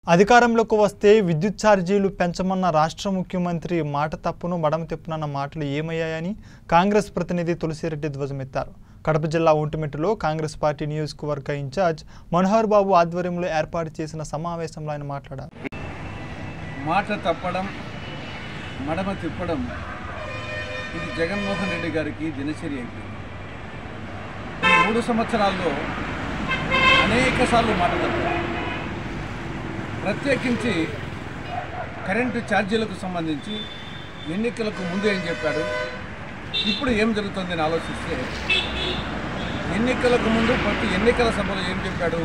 అధికారంలోకి వస్తే విద్యుత్ ఛార్జీలు పెంచమన్న రాష్ట్ర ముఖ్యమంత్రి మాట తప్పును మడమ తిప్పునన్న మాటలు ఏమయ్యాయని కాంగ్రెస్ ప్రతినిధి తులసిరెడ్డి ధ్వజమెత్తారు కడప జిల్లా ఒంటిమిట్టలో కాంగ్రెస్ పార్టీ నియోజకవర్గ ఇన్ఛార్జ్ మనోహర్ బాబు ఆధ్వర్యంలో ఏర్పాటు చేసిన సమావేశంలో ఆయన మాట్లాడారు మాట తప్పడం మడమ తిప్పడం ఇది జగన్మోహన్ రెడ్డి గారికి దినచర్య అయిపోయింది ఈ మూడు సంవత్సరాల్లో అనేక సార్లు మాట తప్పారు ప్రత్యేకించి కరెంటు ఛార్జీలకు సంబంధించి ఎన్నికలకు ముందు ఏం చెప్పాడు ఇప్పుడు ఏం జరుగుతుందని ఆలోచిస్తే ఎన్నికలకు ముందు ప్రతి ఎన్నికల సభలో ఏం చెప్పాడు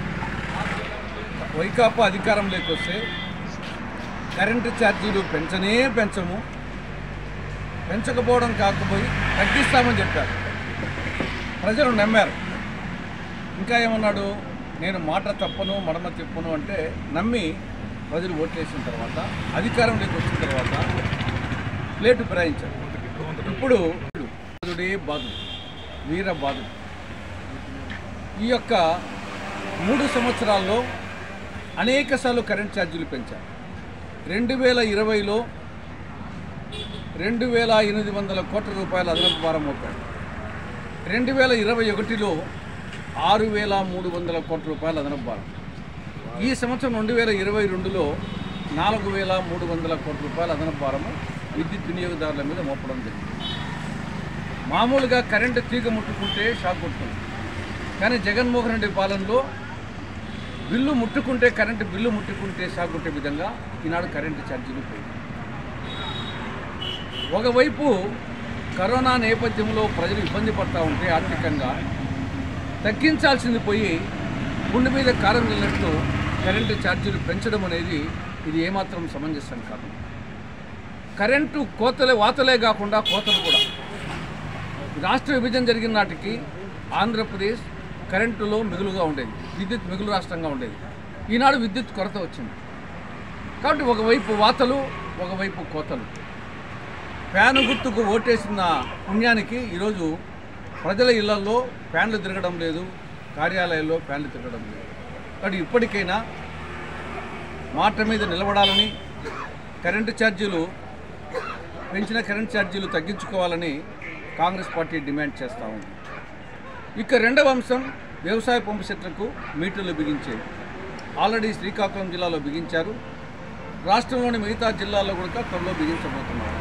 వైకాపా అధికారంలోకి వస్తే కరెంటు ఛార్జీలు పెంచనే పెంచము పెంచకపోవడం కాకపోయి తగ్గిస్తామని చెప్పారు ప్రజలు నమ్మారు ఇంకా ఏమన్నాడు నేను మాట తప్పను మడమ తిప్పను అంటే నమ్మి ప్రజలు ఓట్లేసిన తర్వాత అధికారంలోకి వచ్చిన తర్వాత ప్లేటు ఫిరాయించారు ఇప్పుడు బాధుడే బాధుడు వీర బాధుడు ఈ యొక్క మూడు సంవత్సరాల్లో అనేక సార్లు కరెంట్ ఛార్జీలు పెంచారు రెండు వేల ఇరవైలో రెండు వేల ఎనిమిది వందల కోట్ల రూపాయల అదనపు భారం మోపాడు రెండు వేల ఇరవై ఒకటిలో ఆరు వేల మూడు వందల కోట్ల రూపాయల అదనపు భారం ఈ సంవత్సరం రెండు వేల ఇరవై రెండులో నాలుగు వేల మూడు వందల కోట్ల రూపాయల అదనపు భారము విద్యుత్ వినియోగదారుల మీద మోపడం జరిగింది మామూలుగా కరెంటు తీగ ముట్టుకుంటే షాక్ కొడుతుంది కానీ జగన్మోహన్ రెడ్డి పాలనలో బిల్లు ముట్టుకుంటే కరెంటు బిల్లు ముట్టుకుంటే షాక్ కొట్టే విధంగా ఈనాడు కరెంటు ఛార్జీలు పోయింది ఒకవైపు కరోనా నేపథ్యంలో ప్రజలు ఇబ్బంది పడతా ఉంటే ఆర్థికంగా తగ్గించాల్సింది పోయి గుండె మీద కారం వెళ్ళినట్టు కరెంటు ఛార్జీలు పెంచడం అనేది ఇది ఏమాత్రం సమంజసం కాదు కరెంటు కోతలే వాతలే కాకుండా కోతలు కూడా రాష్ట్ర విభజన జరిగిన నాటికి ఆంధ్రప్రదేశ్ కరెంటులో మిగులుగా ఉండేది విద్యుత్ మిగులు రాష్ట్రంగా ఉండేది ఈనాడు విద్యుత్ కొరత వచ్చింది కాబట్టి ఒకవైపు వాతలు ఒకవైపు కోతలు ఫ్యాను గుర్తుకు ఓటేసిన పుణ్యానికి ఈరోజు ప్రజల ఇళ్లలో ఫ్యాన్లు తిరగడం లేదు కార్యాలయాల్లో ఫ్యాన్లు తిరగడం లేదు కాబట్టి ఇప్పటికైనా మాట మీద నిలబడాలని కరెంటు ఛార్జీలు పెంచిన కరెంట్ ఛార్జీలు తగ్గించుకోవాలని కాంగ్రెస్ పార్టీ డిమాండ్ చేస్తూ ఉంది ఇక రెండవ అంశం వ్యవసాయ పంపు సెట్లకు మీటర్లు బిగించేది ఆల్రెడీ శ్రీకాకుళం జిల్లాలో బిగించారు రాష్ట్రంలోని మిగతా జిల్లాల్లో కూడా త్వరలో బిగించబోతున్నారు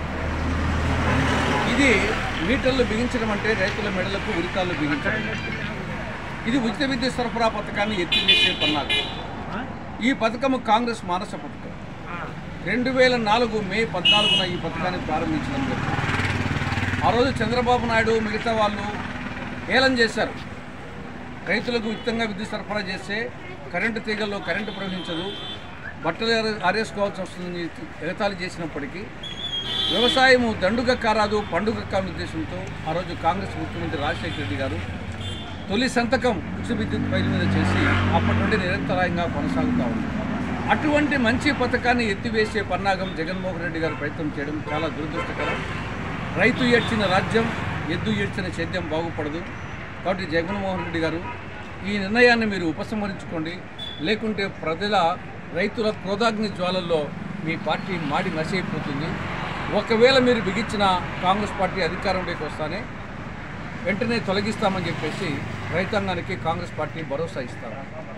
ఇది మీటర్లు బిగించడం అంటే రైతుల మెడలకు ఉరితాళ్ళు బిగించడం ఇది ఉచిత విద్యుత్ సరఫరా పథకాన్ని ఎత్తివేసే పన్నాలు ఈ పథకము కాంగ్రెస్ మానస పథకం రెండు వేల నాలుగు మే పద్నాలుగున ఈ పథకాన్ని ప్రారంభించడం జరిగింది ఆ రోజు చంద్రబాబు నాయుడు మిగతా వాళ్ళు ఏలం చేశారు రైతులకు ఉచితంగా విద్యుత్ సరఫరా చేస్తే కరెంటు తీగల్లో కరెంటు ప్రవహించదు బట్టలు ఆరే- ఆరేసుకోవాల్సి వస్తుందని ఎగతాళి చేసినప్పటికీ వ్యవసాయము దండుగ కారాదు పండుగ కాని ఉద్దేశంతో ఆ రోజు కాంగ్రెస్ ముఖ్యమంత్రి రాజశేఖర రెడ్డి గారు తొలి సంతకం ఉచిత విద్యుత్ పైల మీద చేసి అప్పటి నుండి నిరంతరాయంగా కొనసాగుతూ ఉంది అటువంటి మంచి పథకాన్ని ఎత్తివేసే పన్నాగం జగన్మోహన్ రెడ్డి గారు ప్రయత్నం చేయడం చాలా దురదృష్టకరం రైతు ఏడ్చిన రాజ్యం ఎద్దు ఏడ్చిన సేద్యం బాగుపడదు కాబట్టి జగన్మోహన్ రెడ్డి గారు ఈ నిర్ణయాన్ని మీరు ఉపసంహరించుకోండి లేకుంటే ప్రజల రైతుల క్రోధాగ్ని జ్వాలల్లో మీ పార్టీ మాడి మసైపోతుంది ఒకవేళ మీరు బిగించిన కాంగ్రెస్ పార్టీ అధికారంలోకి వస్తానే వెంటనే తొలగిస్తామని చెప్పేసి రైతాంగానికి కాంగ్రెస్ పార్టీ భరోసా ఇస్తారు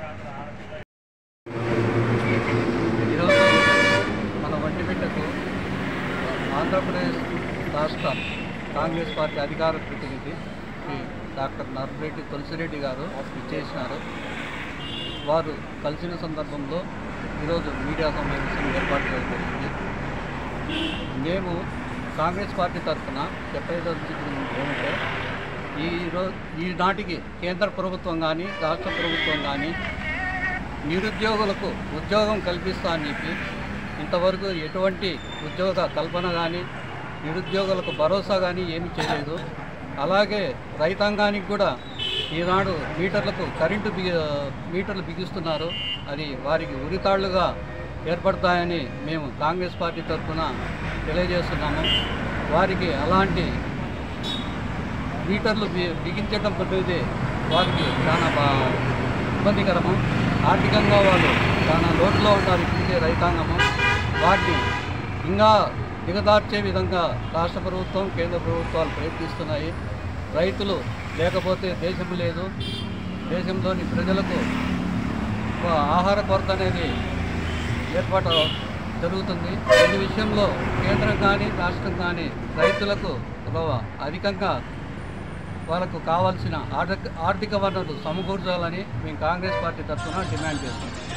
ఈరోజు మన వంటిమిట్టకు ఆంధ్రప్రదేశ్ రాష్ట్ర కాంగ్రెస్ పార్టీ అధికార ప్రతినిధి శ్రీ డాక్టర్ నర్రెడ్డి తులసిరెడ్డి గారు ఇచ్చేసినారు వారు కలిసిన సందర్భంలో ఈరోజు మీడియా సమావేశం ఏర్పాటు చేయడం జరిగింది మేము కాంగ్రెస్ పార్టీ తరఫున చెప్పదలుచుకుంది ఏమంటే ఈ రోజు ఈనాటికి కేంద్ర ప్రభుత్వం కానీ రాష్ట్ర ప్రభుత్వం కానీ నిరుద్యోగులకు ఉద్యోగం కల్పిస్తా అని చెప్పి ఇంతవరకు ఎటువంటి ఉద్యోగ కల్పన కానీ నిరుద్యోగులకు భరోసా కానీ ఏమీ చేయలేదు అలాగే రైతాంగానికి కూడా ఈనాడు మీటర్లకు కరెంటు బిగి మీటర్లు బిగిస్తున్నారు అది వారికి ఉరితాళ్లుగా ఏర్పడతాయని మేము కాంగ్రెస్ పార్టీ తరఫున తెలియజేస్తున్నాము వారికి అలాంటి మీటర్లు బి- బిగించడం అనేది వారికి చాలా బా ఇబ్బందికరము ఆర్థికంగా వాళ్ళు చాలా లోటులో ఉన్నారు ఇప్పటికే రైతాంగము వాటిని ఇంకా దిగదార్చే విధంగా రాష్ట్ర ప్రభుత్వం కేంద్ర ప్రభుత్వాలు ప్రయత్నిస్తున్నాయి రైతులు లేకపోతే దేశం లేదు దేశంలోని ప్రజలకు ఒక ఆహార కొరత అనేది ఏర్పాటు జరుగుతుంది ఈ విషయంలో కేంద్రం కానీ రాష్ట్రం కానీ రైతులకు ఒక అధికంగా వాళ్ళకు కావాల్సిన ఆర్థిక ఆర్థిక వనరులు సమకూర్చాలని మేము కాంగ్రెస్ పార్టీ తరఫున డిమాండ్ చేస్తున్నాం